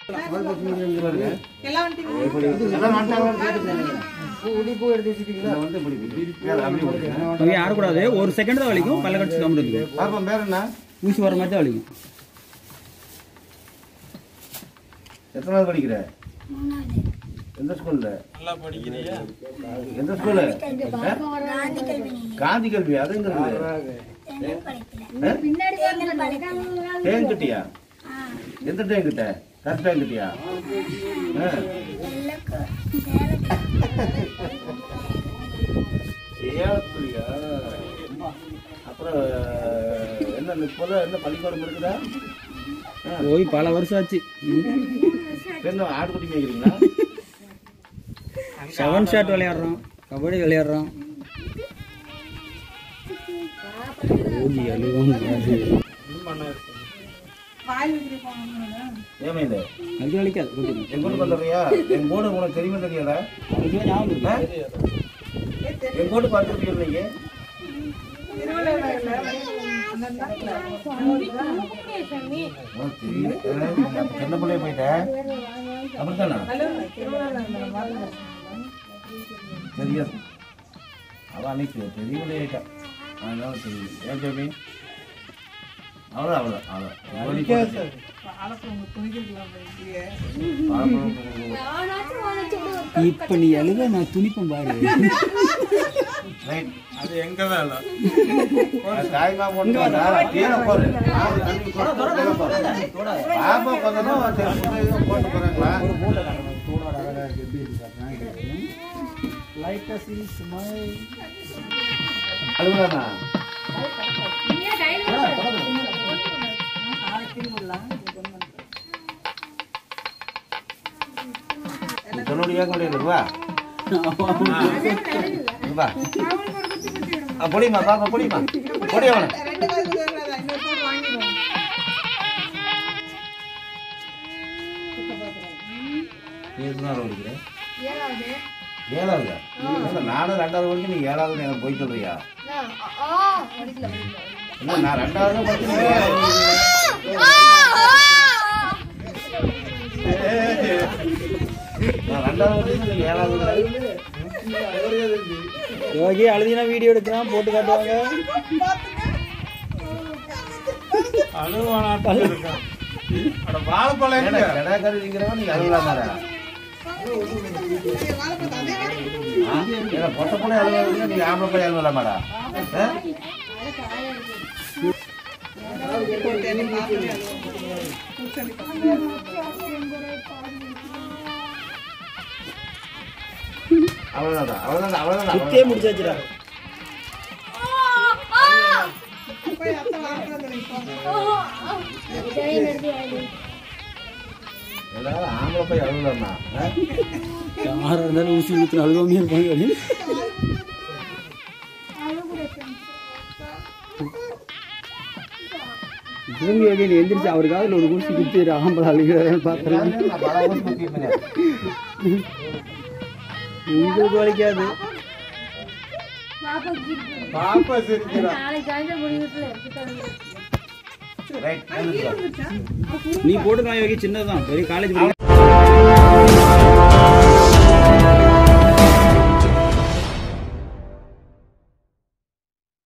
எல்லாம் வந்துட்டீங்க எல்லாம் வந்துட்டாங்களான்னு கேட்டுக்கிறேன். இதை வந்து இப்படி இப்படி அப்படி பிடிக்கிறேன். அவங்க ஆடக்கூடாது ஒரு செகண்ட் தான் வலிக்கும் பல்ல கடிச்சு கம்மிட்டு பாப்பா பேர் என்ன ஊசி வர மாதிரி தான் வலிக்கும் எத்தனாவது படிக்கிற எந்த ஸ்கூல்ல எந்த ஸ்கூல்ல காந்தி கல்வி அது எங்க இருக்குது டேங்க் கிட்டியா எந்த டேங்க் கிட்ட கரெக்ட் டேங்க் கிட்டியா ஆ. ஏலத்துலையா? அப்புறம் என்ன இப்போதான் என்ன பள்ளிக்கூடம் இருக்குதா ஆ. போய் பல வருஷம் ஆச்சு என்ன ஆட்டுக்குட்டி மேய்க்கிறீங்களா செவன் ஷாட் விளையாடுறோம் கபடி விளையாடுறோம் ஓடி அழுவும் அது வாயில் வைக்கிற போனோம்னா ஏமா இது அது வலிக்காது கொஞ்சம் என் போட்டு வந்துடுறியா என் போர்டு உனக்கு தெரியுமா தெரியாதா அதுக்கு ஞாபகம் ஆ? இருக்கு. என் போட்டு பார்த்துருப்பீங்க நீங்க திருவிழா உனக்கு தெரியும். ஆ, அப்ப சின்ன பிள்ளைய போயிட்டேன் அப்படித்தானா சரியா அவன் அன்னைக்கு பெரிய பிள்ளை ஆயிட்டா அதனால தெரியும் ஏன் ஜோபி அவ்வளோ அவ்வளோ அவ்வளோ இப்ப நீ அழுத நான் துணிப்பேன் பாரு ரைட் அது எங்க வேலை தாய்மா கொண்டு வந்தா கீழே போரு ஆமா, தண்ணி போடு, கீழே போரு. பாப்பா பார்த்தோன்னா போட்டு போறாங்களா அழுகுறானா நீ சொன்னோட கேட்க முடியாது வா இங்க வா ஆ, பொடிமா பாப்பா பொடிமா பொடி அவனை ரெண்டு பேருக்கு தேவையில்லை இன்னொரு போட்டு வாங்கிடுவோம் நீ எத்தனாவது படிக்கிற ஏழாவது இல்ல, நானும் ரெண்டாவது படிச்சு நீ ஏழாவது எனக்கு போய் சொல்றியா இல்ல நான் ரெண்டாவது தான் படிச்சு நீ ஏழாவது படிக்கிற. நான் ரெண்டாவது படிச்சு நீ ஏழாவது யோகி அழுதினா வீடியோ எடுக்கிறான் போட்டு காட்டுவாங்க கடாக்கறிங்கிறவன் நீ அழுகலாமாடா ஏன்னா பொட்ட பொண்ணு அழுவாங்க நீ ஆம்பளை பையன் அழுகலாமாடா ஆ? அவ்வளவுதான் அவ்வளவுதான் அவ்வளவுதான் குத்தே முடிச்சாச்சுடா போய் அத்தை வாரத்தில் நிற்போம் ஏதாவது ஆம்பளை பையன் அழுகலாமா ஆ? யாரா இருந்தாலும் ஊசி ஊற்றி அழுகாமே இருப்பாங்க அப்படின்னு. திரும்பி யோகி நீ எந்திரிச்சு அவருக்காவது ஒரு ஊசி குத்தி ஆம்பளை அழுகிறாரு பார்த்துருக்கேன் நான் பல வருஷம் தூக்கிட்டேன். உங்களுக்கு வலிக்காது ரைட் எழுந்துட்டு வா. நீ போட்டுக்கலாம் யோகி சின்னதுதான் பெரிய காலேஜ்